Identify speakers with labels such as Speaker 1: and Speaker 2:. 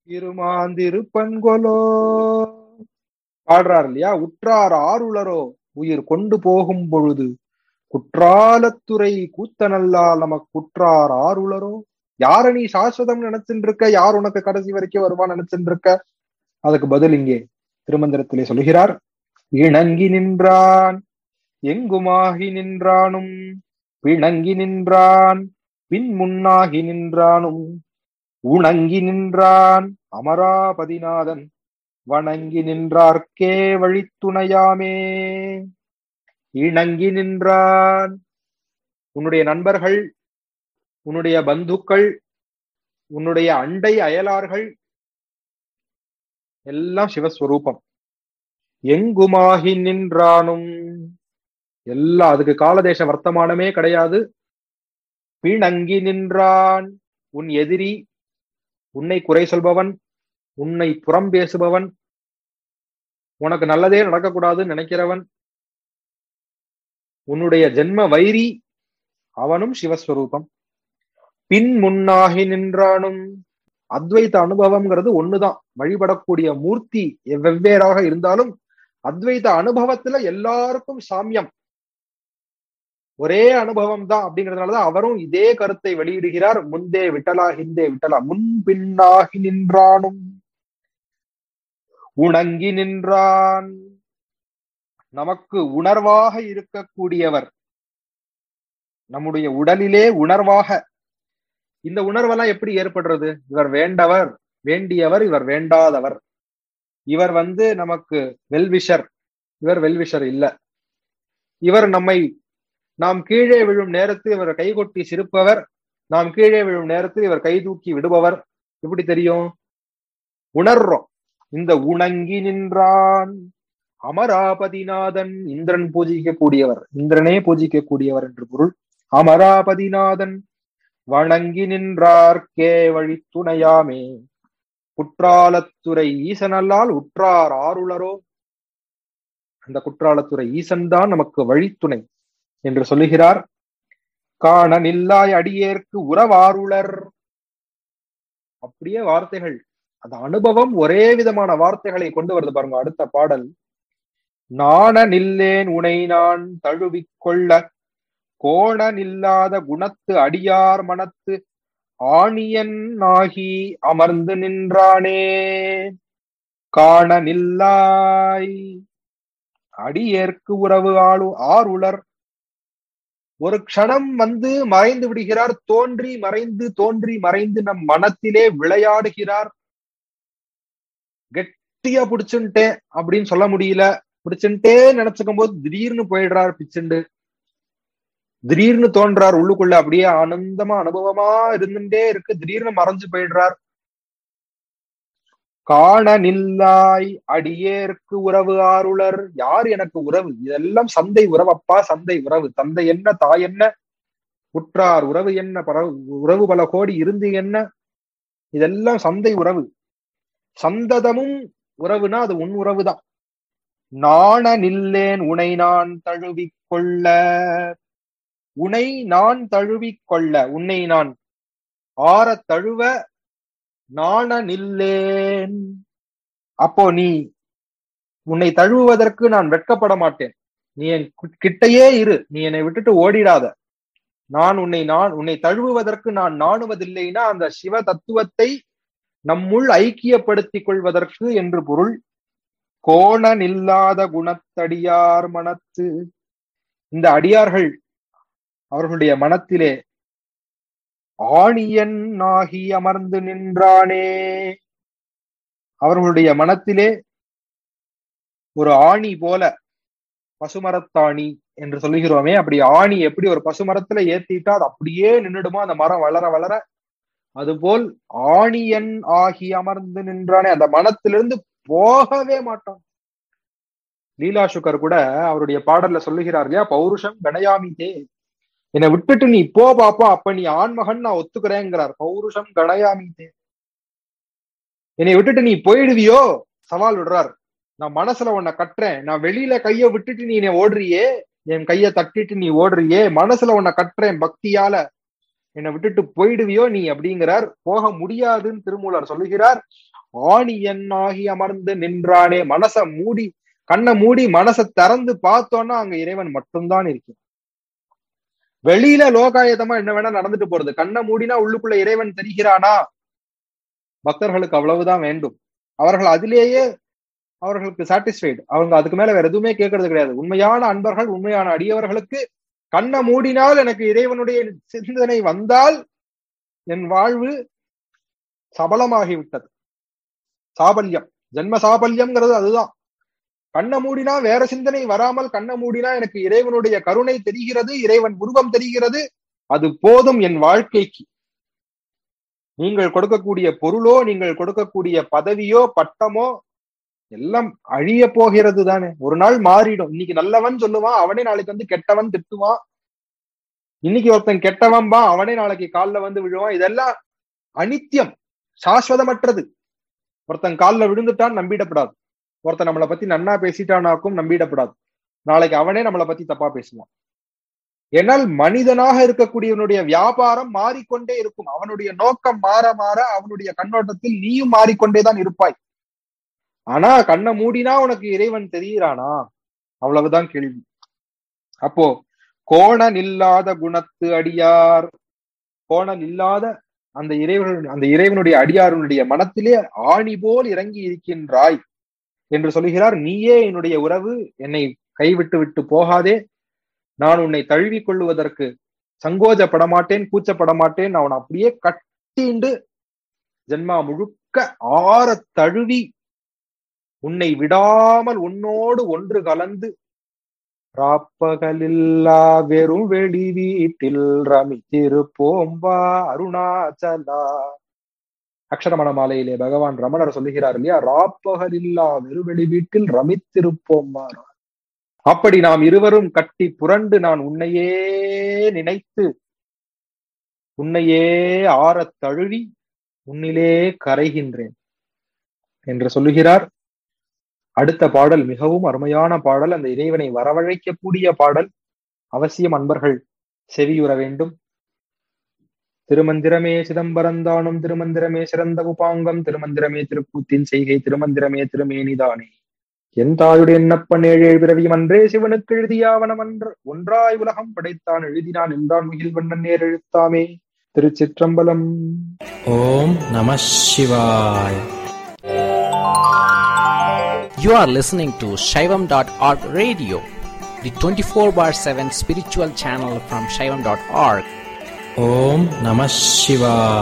Speaker 1: இருமாந்திருப்பன்கொலோ பாடுறார் இல்லையா உற்றார் ஆருளரோ உயிர் கொண்டு போகும் பொழுது குற்றாலத்துறை கூத்தனல்லால் நமக்கு குற்றார் ஆருளரோ யார நீ சாஸ்வதம் நினைச்சுட்டு இருக்க யார் உனக்கு கடைசி வரைக்கும் வருவான் நினைச்சுட்டு இருக்க அதுக்கு பதில் இங்கே திருமந்திரத்திலே சொல்கிறார் இணங்கி நின்றான் எங்குமாகி நின்றானும் பிணங்கி நின்றான் பின் முன்னாகி நின்றானும் உணங்கி நின்றான் அமராபதிநாதன் வணங்கி நின்றார்க்கே வழித்துணையாமே இணங்கி நின்றான் உன்னுடைய நண்பர்கள் உன்னுடைய பந்துக்கள் உன்னுடைய அண்டை அயலார்கள் எல்லாம் சிவஸ்வரூபம் எங்குமாகி நின்றானும் எல்லாம் அதுக்கு காலதேச வர்த்தமானமே கிடையாது பிணங்கி நின்றான் உன் எதிரி உன்னை குறை சொல்பவன் உன்னை புறம் பேசுபவன் உனக்கு நல்லதே நடக்கக்கூடாதுன்னு நினைக்கிறவன் உன்னுடைய ஜென்ம வைரி அவனும் சிவஸ்வரூபம் பின் முன்னாகி நின்றானும் அத்வைத அனுபவம்ங்கிறது ஒண்ணுதான் வழிபடக்கூடிய மூர்த்தி வெவ்வேறாக இருந்தாலும் அத்வைத அனுபவத்துல எல்லாருக்கும் சாமியம் ஒரே அனுபவம் தான் அப்படிங்கறதுனாலதான் அவரும் இதே கருத்தை வெளியிடுகிறார் முந்தே விட்டலா ஹிந்தே விட்டலா முன் பின்னாகி நின்றானும் உணங்கி நின்றான் நமக்கு உணர்வாக இருக்கக்கூடியவர் நம்முடைய உடலிலே உணர்வாக இந்த உணர்வெல்லாம் எப்படி ஏற்படுறது இவர் வேண்டவர் வேண்டியவர் இவர் வேண்டாதவர் இவர் வந்து நமக்கு வெல்விஷர் இவர் வெல்விஷர் இல்ல இவர் நம்மை நாம் கீழே விழும் நேரத்தில் இவர் கைகொட்டி சிரிப்பவர் நாம் கீழே விழும் நேரத்தில் இவர் கை தூக்கி விடுபவர் எப்படி தெரியும் உணர்றோம் இந்த உணங்கி நின்றான் அமராபதிநாதன் இந்திரன் பூஜிக்க கூடியவர் இந்திரனே பூஜிக்க கூடியவர் என்று பொருள் அமராபதிநாதன் வணங்கி நின்றார்க்கே வழி துணையாமே குற்றாலத்துறை ஈசனல்லால் உற்றார் ஆருளரோ அந்த குற்றாலத்துறை ஈசன் தான் நமக்கு வழித்துணை என்று சொல்லுகிறார் காண நில்லாய் அடியேற்கு உறவாருளர் அப்படியே வார்த்தைகள் அந்த அனுபவம் ஒரே விதமான வார்த்தைகளை கொண்டு வருது பாருங்க அடுத்த பாடல் நாண நில்லேன் உனை நான் தழுவிக்கொள்ள கோண நில்லாத குணத்து அடியார் மனத்து ஆணியன் ஆகி அமர்ந்து நின்றானே காண நில்லாய் அடியேற்கு உறவு ஆளு ஆருளர் ஒரு க்ஷணம் வந்து மறைந்து விடுகிறார் தோன்றி மறைந்து தோன்றி மறைந்து நம் மனத்திலே விளையாடுகிறார் கெட்டியா பிடிச்சுட்டேன் அப்படின்னு சொல்ல முடியல பிடிச்சுட்டே நினைச்சுக்கும் போது திடீர்னு போயிடுறார் பிச்சுண்டு திடீர்னு தோன்றார் உள்ளுக்குள்ள அப்படியே ஆனந்தமா அனுபவமா இருந்துட்டே இருக்கு திடீர்னு மறைஞ்சு போயிடுறார் காண நில்லாய் அடியேற்கு உறவு ஆருளர் யார் எனக்கு உறவு இதெல்லாம் சந்தை உறவப்பா சந்தை உறவு தந்தை என்ன தாய் என்ன உற்றார் உறவு என்ன பர உறவு பல கோடி இருந்து என்ன இதெல்லாம் சந்தை உறவு சந்ததமும் உறவுனா அது உன் உறவுதான் நாண நில்லேன் உனை நான் தழுவிக் கொள்ள உனை நான் தழுவிக் கொள்ள உன்னை நான் ஆற தழுவ நாண நில்லேன் அப்போ நீ உன்னை தழுவுவதற்கு நான் வெட்கப்பட மாட்டேன் நீ என் கிட்டையே இரு நீ என்னை விட்டுட்டு ஓடிடாத நான் உன்னை நான் உன்னை தழுவுவதற்கு நான் நாணுவதில்லைன்னா அந்த சிவ தத்துவத்தை நம்முள் ஐக்கியப்படுத்திக் கொள்வதற்கு என்று பொருள் கோணன் இல்லாத குணத்தடியார் மனத்து இந்த அடியார்கள் அவர்களுடைய மனத்திலே ஆணியன் ஆகி அமர்ந்து நின்றானே அவர்களுடைய மனத்திலே ஒரு ஆணி போல பசுமரத்தாணி என்று சொல்லுகிறோமே அப்படி ஆணி எப்படி ஒரு பசுமரத்துல ஏத்திட்டா அது அப்படியே நின்றுடுமோ அந்த மரம் வளர வளர அதுபோல் ஆணியன் ஆகி அமர்ந்து நின்றானே அந்த மனத்திலிருந்து போகவே மாட்டான் லீலா சுகர் கூட அவருடைய பாடல்ல சொல்லுகிறார் இல்லையா பௌருஷம் கணயாமிதே என்னை விட்டுட்டு நீ போ பாப்பா அப்ப நீ ஆண்மகன் நான் ஒத்துக்கிறேங்கிறார் பௌருஷம் கணயாமிதே என்னை விட்டுட்டு நீ போயிடுவியோ சவால் விடுறார் நான் மனசுல உன்னை கட்டுறேன் நான் வெளியில கைய விட்டுட்டு நீ என்னை ஓடுறியே என் கைய தட்டிட்டு நீ ஓடுறியே மனசுல உன்னை கட்டுறேன் பக்தியால என்னை விட்டுட்டு போயிடுவியோ நீ அப்படிங்கிறார் போக முடியாதுன்னு திருமூலர் சொல்லுகிறார் ஆணியன் ஆகி அமர்ந்து நின்றானே மனச மூடி கண்ணை மூடி மனசை திறந்து பார்த்தோன்னா அங்க இறைவன் மட்டும்தான் இருக்கிறான் வெளியில லோகாயதமா என்ன வேணா நடந்துட்டு போறது கண்ணை மூடினா உள்ளுக்குள்ள இறைவன் தெரிகிறானா பக்தர்களுக்கு அவ்வளவுதான் வேண்டும் அவர்கள் அதிலேயே அவர்களுக்கு சாட்டிஸ்ஃபைடு அவங்க அதுக்கு மேல வேற எதுவுமே கேட்கறது கிடையாது உண்மையான அன்பர்கள் உண்மையான அடியவர்களுக்கு கண்ணை மூடினால் எனக்கு இறைவனுடைய சிந்தனை வந்தால் என் வாழ்வு சபலமாகிவிட்டது சாபல்யம் ஜென்ம சாபல்யம்ங்கிறது அதுதான் கண்ணை மூடினா வேற சிந்தனை வராமல் கண்ணை மூடினா எனக்கு இறைவனுடைய கருணை தெரிகிறது இறைவன் உருவம் தெரிகிறது அது போதும் என் வாழ்க்கைக்கு நீங்கள் கொடுக்கக்கூடிய பொருளோ நீங்கள் கொடுக்கக்கூடிய பதவியோ பட்டமோ எல்லாம் அழிய போகிறது தானே ஒரு நாள் மாறிடும் இன்னைக்கு நல்லவன் சொல்லுவான் அவனே நாளைக்கு வந்து கெட்டவன் திட்டுவான் இன்னைக்கு ஒருத்தன் கெட்டவன் பா அவனே நாளைக்கு காலில் வந்து விழுவான் இதெல்லாம் அனித்தியம் சாஸ்வதமற்றது ஒருத்தன் காலில் விழுந்துட்டான் நம்பிடப்படாது ஒருத்தன் நம்மளை பத்தி நன்னா பேசிட்டானாக்கும் நம்பிடப்படாது நாளைக்கு அவனே நம்மளை பத்தி தப்பா பேசுவான் ஏனால் மனிதனாக இருக்கக்கூடியவனுடைய வியாபாரம் மாறிக்கொண்டே இருக்கும் அவனுடைய நோக்கம் மாற மாற அவனுடைய கண்ணோட்டத்தில் நீயும் மாறிக்கொண்டேதான் இருப்பாய் ஆனா கண்ணை மூடினா உனக்கு இறைவன் தெரிகிறானா அவ்வளவுதான் கேள்வி அப்போ கோணல் இல்லாத குணத்து அடியார் கோணல் இல்லாத அந்த இறைவன் அந்த இறைவனுடைய அடியாருடைய மனத்திலே ஆணி போல் இறங்கி இருக்கின்றாய் என்று சொல்லுகிறார் நீயே என்னுடைய உறவு என்னை கைவிட்டு விட்டு போகாதே நான் உன்னை தழுவி கொள்ளுவதற்கு சங்கோஜப்பட மாட்டேன் கூச்சப்பட மாட்டேன் அவன் அப்படியே கட்டிண்டு ஜென்மா முழுக்க ஆற தழுவி உன்னை விடாமல் உன்னோடு ஒன்று கலந்து ராப்பகலில்லா வெறும் வெளி வீட்டில் ரமித்திருப்போம்பா அருணாச்சலா அக்ஷரமண மாலையிலே பகவான் ரமணர் சொல்லுகிறார் இல்லையா ராப்பகலில்லா வெறுவெளி வீட்டில் ரமித்திருப்போம்பா அப்படி நாம் இருவரும் கட்டி புரண்டு நான் உன்னையே நினைத்து உன்னையே ஆறத் தழுவி உன்னிலே கரைகின்றேன் என்று சொல்லுகிறார் அடுத்த பாடல் மிகவும் அருமையான பாடல் அந்த இறைவனை வரவழைக்கக்கூடிய பாடல் அவசியம் அன்பர்கள் செவியுற வேண்டும் திருமந்திரமே சிதம்பரந்தானும் திருமந்திரமே சிறந்த உபாங்கம் திருமந்திரமே திருக்கூத்தின் செய்கை திருமந்திரமே திருமேனிதானே என் தாயுடைய எண்ணப்பன் ஏழு பிறவியும் அன்றே சிவனுக்கு எழுதியாவனம் அன்று ஒன்றாய் உலகம் படைத்தான் எழுதினான் என்றான் முகில் வண்ணன் நேர் எழுத்தாமே திருச்சிற்றம்பலம்
Speaker 2: ஓம் நம சிவாய்
Speaker 3: You are listening to Shaivam.org radio, the 24 bar 7 spiritual channel from Shaivam.org.
Speaker 2: ஓம் நம சிவாய்